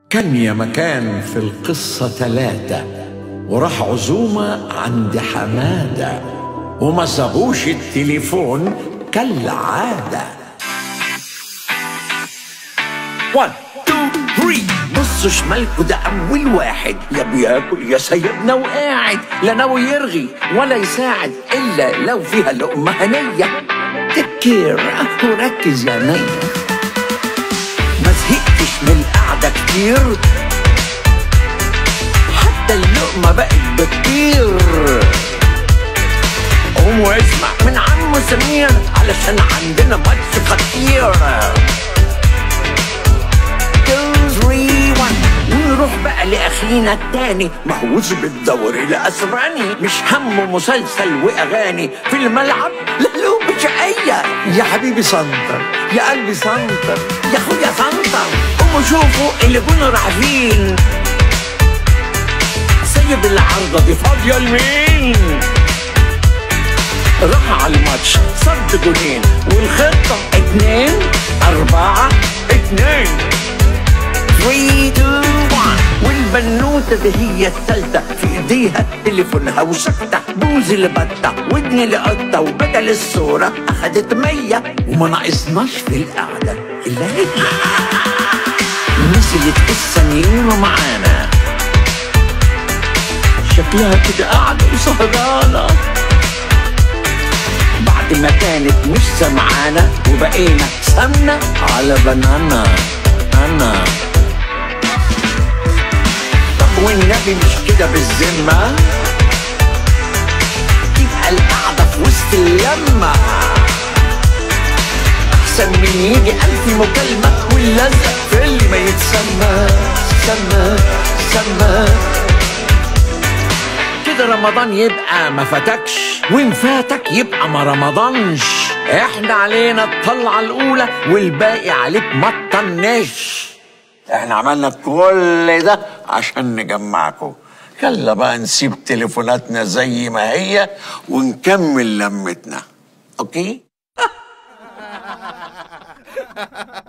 كان يا مكان في القصة ثلاثة وراح عزومة عند حمادة وما سابوش التليفون كالعادة 1 2 3 بصوا شمالكوا ده أول واحد يا بياكل يا سيبنا وقاعد لا ناوي يرغي ولا يساعد إلا لو فيها لقمة هنية تكير وركز يا نية ما زهقتش من القعدة كتير حتى اللقمة بقت بتطير قوم واسمع من عم سمير علشان عندنا ماتش خطير 2 3 1 ونروح بقى لأخينا التاني مهووس بالدوري الأسباني مش همه مسلسل وأغاني في الملعب له شقية يا حبيبي سنتر يا قلبي سنتر يا أخويا سنتر قوموا شوفوا اللي كانوا رايحين سيب العارضة دي فاضية لمين راح على الماتش صد جونين والخطة اتنين أربعة اتنين 3 2 1 والبنوتة دي هي التالتة في ايديها تليفونها وسكتة بوز لبطة ودني لقطة وبدل الصورة اخدت مية وما ناقصناش في القعدة الا هي نسيت السنين ومعانا شكلها كده قاعدة وسهرانة بعد ما كانت مش سمعانة وبقينا سمنة على بنانا أنا طب والنبي مش كده بالذمة تبقى القعدة في وسط اللمة أحسن من يجي ألف مكالمة واللزق في اللي ما يتسمى سمى سمى كده رمضان يبقى ما فاتكش وان فاتك يبقى ما رمضانش احنا علينا الطلعة الأولى والباقي عليك ما تطنش احنا عملنا كل ده عشان نجمعكم يلا بقى نسيب تليفوناتنا زي ما هي ونكمل لمتنا اوكي